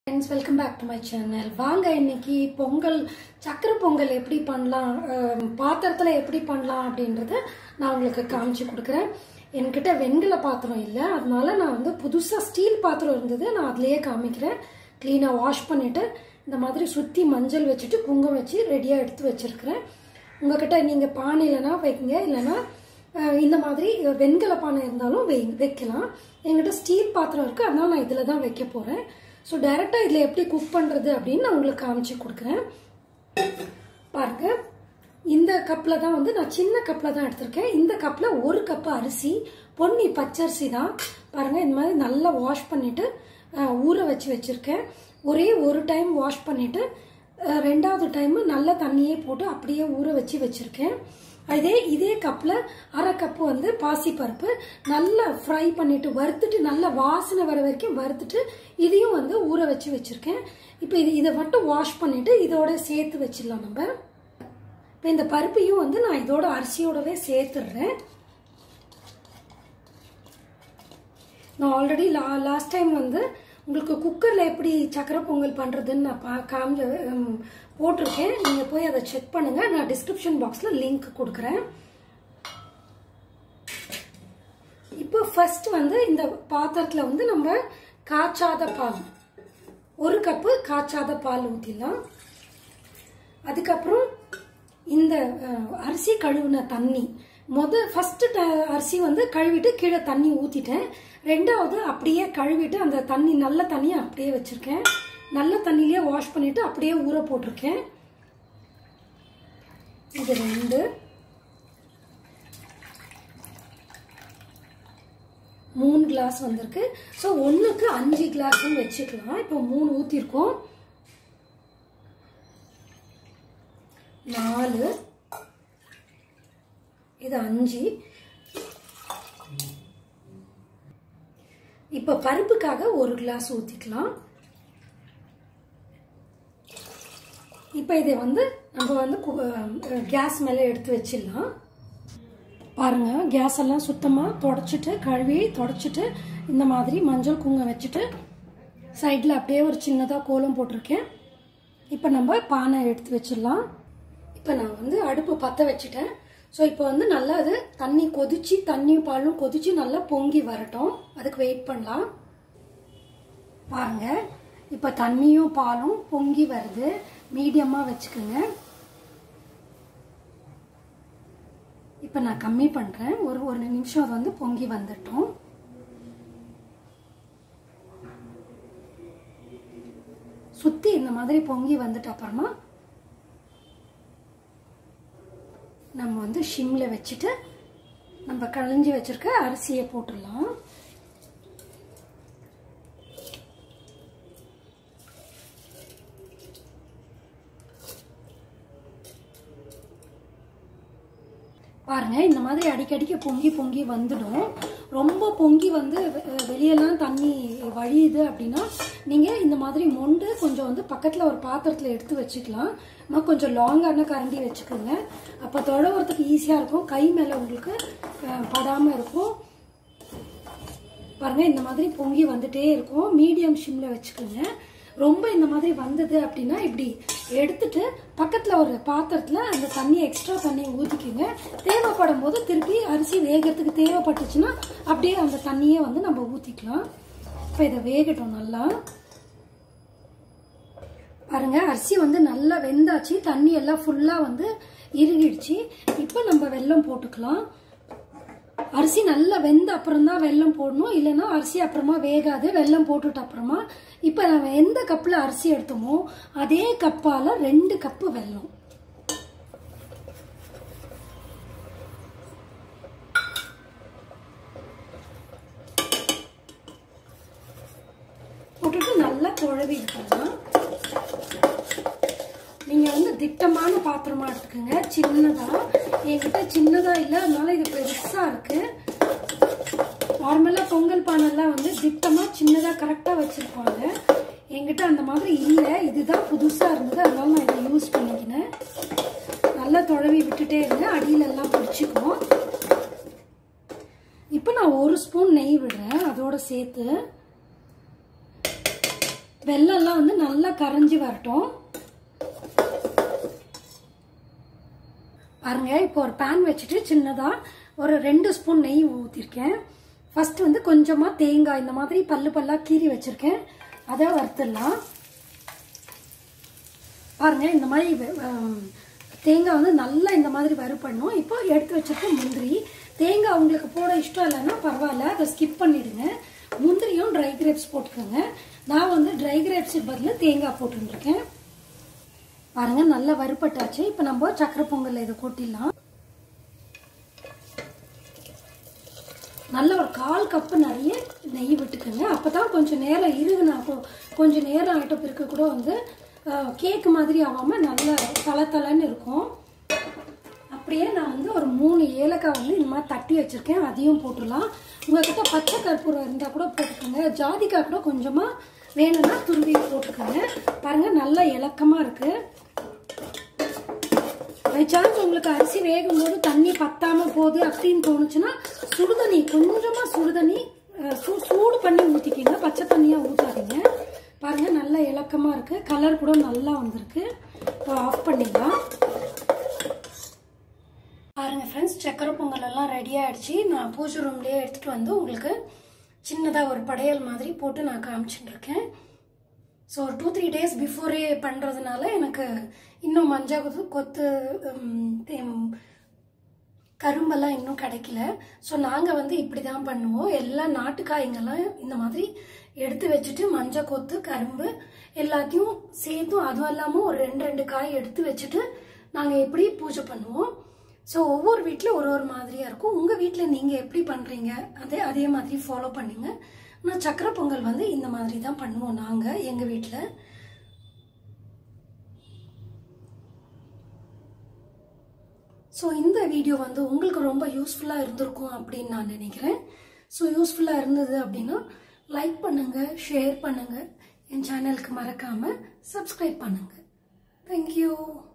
friends welcome back to my channel வாங்க இன்னைக்கு பொங்கல் சக்கரை பொங்கல் எப்படி பண்ணலாம் அஹ், பாத்திரத்துல எப்படி பண்ணலாம் அப்படின்றத நான் உங்களுக்கு காமிச்சு கொடுக்குறேன் என்கிட்ட வெண்கல பாத்திரம் இல்லை அதனால நான் வந்து புதுசாக ஸ்டீல் பாத்திரம் இருந்தது நான் அதுலேயே காமிக்கிறேன் க்ளீனாக வாஷ் பண்ணிட்டு இந்த மாதிரி சுற்றி மஞ்சள் வச்சுட்டு குங்குமம் வச்சு ரெடியாக எடுத்து வச்சிருக்கிறேன் உங்ககிட்ட நீங்கள் பானை இல்லைன்னா வைங்க இல்லைன்னா அஹ், இந்த மாதிரி வெண்கல பானை இருந்தாலும் வை வைக்கலாம் என்கிட்ட ஸ்டீல் பாத்திரம் இருக்குது அதனால நான் இதில் தான் வைக்க போகிறேன் ஸோ டைரெக்டாக இதில் எப்படி குக் பண்ணுறது அப்படின்னு நான் உங்களுக்கு காமிச்சு கொடுக்குறேன் பாருங்க இந்த கப்பில் தான் வந்து நான் சின்ன கப்பில் தான் எடுத்திருக்கேன் இந்த கப்பில் ஒரு கப்பு அரிசி பொன்னி பச்சரிசி தான் பாருங்க இந்த மாதிரி நல்லா வாஷ் பண்ணிட்டு அஹ், ஊற வச்சு வச்சிருக்கேன் ஒரே ஒரு டைம் வாஷ் பண்ணிட்டு அஹ், ரெண்டாவது டைம் நல்ல தண்ணியே போட்டு அப்படியே ஊற வச்சு வச்சிருக்கேன் அதே இதே கப்பில் அரை கப்பு வந்து பாசிப்பருப்பு நல்லா ஃப்ரை பண்ணிட்டு வறுத்துட்டு நல்லா வாசனை வர வரைக்கும் வறுத்துட்டு இதையும் வந்து ஊற வச்சு வச்சிருக்கேன் இப்போ இது இதை மட்டும் வாஷ் பண்ணிட்டு இதோட சேர்த்து வச்சிடலாம் நம்ம இப்போ இந்த பருப்பையும் வந்து நான் இதோட அரிசியோடவே சேர்த்துடுறேன் நான் ஆல்ரெடி லா லாஸ்ட் டைம் வந்து உங்களுக்கு குக்கரில் எப்படி சக்கரை பொங்கல் பண்ணுறதுன்னு நான் பா காமி ம், போட்டிருக்கேன் நீங்கள் போய் அதை செக் பண்ணுங்கள் நான் டிஸ்கிரிப்ஷன் பாக்ஸில் லிங்க் கொடுக்குறேன் இப்போ ஃபர்ஸ்ட் வந்து இந்த பாத்திரத்தில் வந்து நம்ம காய்ச்சாத பால் ஒரு கப்பு காய்ச்சாத பால் ஊற்றிடலாம் அதுக்கப்புறம் இந்த அஹ், அரிசி கழுவின தண்ணி முத ஃபர்ஸ்ட் அரிசி வந்து கழுவிட்டு கீழே தண்ணி ஊற்றிட்டேன் ரெண்டாவது அப்படியே கழுவிட்டு அந்த தண்ணி நல்ல தண்ணியை அப்படியே வச்சுருக்கேன் நல்ல தண்ணியிலே வாஷ் பண்ணிட்டு அப்படியே ஊற போட்டிருக்கேன் இது ரெண்டு மூணு கிளாஸ் வந்திருக்கு ஸோ ஒன்றுக்கு அஞ்சு கிளாஸ்னு வச்சுக்கலாம் இப்போ மூணு ஊற்றிருக்கோம் நாலு இது அஞ்சு இப்போ பருப்புக்காக ஒரு கிளாஸ் ஊற்றிக்கலாம் இப்போ இதை வந்து நம்ம வந்து கேஸ் மேலே எடுத்து வச்சிடலாம் பாருங்க கேஸ் எல்லாம் சுத்தமாக தொடச்சிட்டு கழுவி தொடச்சிட்டு இந்த மாதிரி மஞ்சள் குங்குமம் வச்சுட்டு சைடில் அப்படியே ஒரு சின்னதாக கோலம் போட்டிருக்கேன் இப்போ நம்ம பானை எடுத்து வச்சிடலாம் இப்போ நான் வந்து அடுப்பு பற்ற வச்சுட்டேன் ஸோ இப்போ வந்து நல்லா அது தண்ணி கொதிச்சு தண்ணி பாலும் கொதிச்சு நல்லா பொங்கி வரட்டும் அதுக்கு வெயிட் பண்ணலாம் பாருங்க இப்போ தண்ணியும் பாலும் பொங்கி வருது மீடியமாக வச்சுக்கோங்க இப்போ நான் கம்மி பண்ணுறேன் ஒரு ஒரு நிமிஷம் அது வந்து பொங்கி வந்துட்டோம் சுற்றி இந்த மாதிரி பொங்கி வந்துட்ட அப்புறமா நம்ம வந்து ஷிம்ல வச்சுட்டு நம்ம களைஞ்சி வச்சிருக்க அரிசியை போட்டுடலாம் பாருங்க இந்த மாதிரி அடிக்கடிக்கு பொங்கி பொங்கி வந்துடும் ரொம்ப பொங்கி வந்து வெ- வெளியெல்லாம் தண்ணி வழியுது அப்படின்னா நீங்கள் இந்த மாதிரி மொண்டு கொஞ்சம் வந்து பக்கத்தில் ஒரு பாத்திரத்தில் எடுத்து வச்சுக்கலாம் இன்னும் கொஞ்சம் லாங்கான கரண்டி வச்சுக்கோங்க அப்போ தொழவுறதுக்கு ஈஸியாக இருக்கும் கை மேலே உங்களுக்கு படாமல் இருக்கும் பாருங்க இந்த மாதிரி பொங்கி வந்துட்டே இருக்கும் மீடியம் ஷிம்ல வச்சுக்கோங்க ரொம்ப இந்த மாதிரி வந்தது அப்படின்னா இப்படி எடுத்துட்டு பக்கத்துல ஒரு பாத்திரத்துல அந்த தண்ணி எக்ஸ்ட்ரா தண்ணியை ஊத்திக்கோங்க தேவைப்படும் போது திருப்பி அரிசி வேகிறதுக்கு தேவைப்பட்டுச்சுன்னா அப்படியே அந்த தண்ணியை வந்து நம்ம ஊத்திக்கலாம் இப்போ இதை வேகட்டும் நல்லா பாருங்க அரிசி வந்து நல்லா வெந்தாச்சு தண்ணி எல்லாம் ஃபுல்லா வந்து இறுகிடுச்சு இப்போ நம்ம வெல்லம் போட்டுக்கலாம் அரிசி நல்லா வெந்த அப்புறம் தான் வெல்லம் போடணும் இல்லைன்னா அரிசி அப்புறமா வேகாது வெல்லம் போட்டுட்டு அப்புறமா இப்போ நம்ம எந்த கப்பில் அரிசி எடுத்தோமோ அதே கப்பால் ரெண்டு கப்பு வெல்லம் போட்டுட்டு நல்லா குழவி இருக்கலாம் நீங்கள் வந்து திட்டமான பாத்திரமா எடுத்துக்கோங்க சின்னதாக என்கிட்ட சின்னதாக இல்லை அதனால இது பெருசாக இருக்குது நார்மலாக பொங்கல் பானைலாம் வந்து திட்டமாக சின்னதாக கரெக்டாக வச்சுருப்பாங்க என்கிட்ட அந்த மாதிரி இல்லை இதுதான் புதுசாக இருந்தது அதனால நான் இதை யூஸ் பண்ணிக்கினேன் நல்லா துழவி விட்டுட்டே இருங்க அடியில எல்லாம் பிடிச்சிக்கும் இப்போ நான் ஒரு ஸ்பூன் நெய் விடுறேன் அதோட சேர்த்து வெள்ளம்லாம் வந்து நல்லா கரைஞ்சி வரட்டும் பாருங்க இப்போ ஒரு பேன் வச்சுட்டு சின்னதா ஒரு ரெண்டு ஸ்பூன் நெய் ஊற்றிருக்கேன் ஃபர்ஸ்ட் வந்து கொஞ்சமா தேங்காய் இந்த மாதிரி பல்லு பல்லா கீறி வச்சிருக்கேன் அதை வறுத்துடலாம் பாருங்க இந்த மாதிரி வெ- ஆம், தேங்காய் வந்து நல்லா இந்த மாதிரி வறுப்படணும் இப்போ எடுத்து வச்சிருக்க முந்திரி தேங்காய் உங்களுக்கு போட இஷ்டம் இல்லைன்னா பரவாயில்ல அதை ஸ்கிப் பண்ணிடுங்க முந்திரியும் ட்ரை கிரேப்ஸ் போட்டுக்கோங்க நான் வந்து ட்ரை கிரேப்ஸ் பதில் தேங்காய் போட்டுருக்கேன் பாருங்க நல்லா வறுப்பட்டாச்சு இப்போ நம்ம சக்கரை பொங்கல்ல இதை கொட்டிடலாம் நல்ல ஒரு கால் கப்பு நிறைய நெய் விட்டுக்கோங்க அப்பதான் கொஞ்சம் நேரம் இருகுனா கொ- கொஞ்சம் நேரம் ஆகிட்ட பிறகு கூட வந்து கேக் மாதிரி ஆகாமல் நல்ல தலை தலைன்னு இருக்கும் அப்படியே நான் வந்து ஒரு மூணு ஏலக்காய் வந்து இந்த மாதிரி தட்டி வச்சிருக்கேன் அதையும் போட்டுடலாம் உங்ககிட்ட பச்சை கற்பூரம் இருந்தால் கூட போட்டுக்கோங்க ஜாதிக்காய் கூட கொஞ்சமாக வேணும்னா துருவி போட்டுக்கோங்க பாருங்க நல்லா இலக்கமாக இருக்குது பை சான்ஸ் உங்களுக்கு அரிசி வேகும் போது தண்ணி பத்தாம போகுது அப்படின்னு தோணுச்சுன்னா சுடுதண்ணி கொஞ்சமா சுடுதண்ணி அஹ், சூ- சூடு பண்ணி ஊத்திக்கிங்க பச்சை தண்ணியா ஊத்தாதீங்க பாருங்க நல்லா இலக்கமா இருக்கு கலர் கூட நல்லா வந்திருக்கு இப்போ ஆஃப் பண்ணிடலாம் பாருங்க ஃப்ரெண்ட்ஸ் சக்கரை பொங்கல் எல்லாம் ரெடி ஆயிடுச்சு நான் பூஜை ரூம்லயே எடுத்துட்டு வந்து உங்களுக்கு சின்னதா ஒரு படையல் மாதிரி போட்டு நான் காமிச்சுட்டு இருக்கேன் so two three days before பண்ணுறதுனால எனக்கு இன்னும் மஞ்சள் கொத்து கொத்து உம், தேம்- கரும்பெல்லாம் இன்னும் கிடைக்கல ஸோ நாங்கள் வந்து இப்படி தான் பண்ணுவோம் எல்லா நாட்டுக்காய்ங்கெல்லாம் இந்த மாதிரி எடுத்து வச்சுட்டு மஞ்சள் கொத்து கரும்பு எல்லாத்தையும் சேர்த்தும் அதுவும் இல்லாமல் ஒரு ரெண்டு ரெண்டு காய் எடுத்து வச்சுட்டு நாங்கள் எப்படி பூஜை பண்ணுவோம் ஸோ ஒவ்வொரு வீட்டில் ஒரு ஒரு மாதிரியாக இருக்கும் உங்கள் வீட்டில் நீங்கள் எப்படி பண்ணுறீங்க அதே அதே மாதிரி ஃபாலோ பண்ணுங்க ஆனால் சக்கரை பொங்கல் வந்து இந்த மாதிரி தான் பண்ணுவோம் நாங்கள் எங்கள் வீட்டில் ஸோ இந்த வீடியோ வந்து உங்களுக்கு ரொம்ப யூஸ்ஃபுல்லாக இருந்திருக்கும் அப்படின்னு நான் நினைக்கிறேன் ஸோ யூஸ்ஃபுல்லாக இருந்தது அப்படின்னா லைக் பண்ணுங்கள் ஷேர் பண்ணுங்கள் என் சேனலுக்கு மறக்காமல் சப்ஸ்கிரைப் பண்ணுங்கள் தேங்க்யூ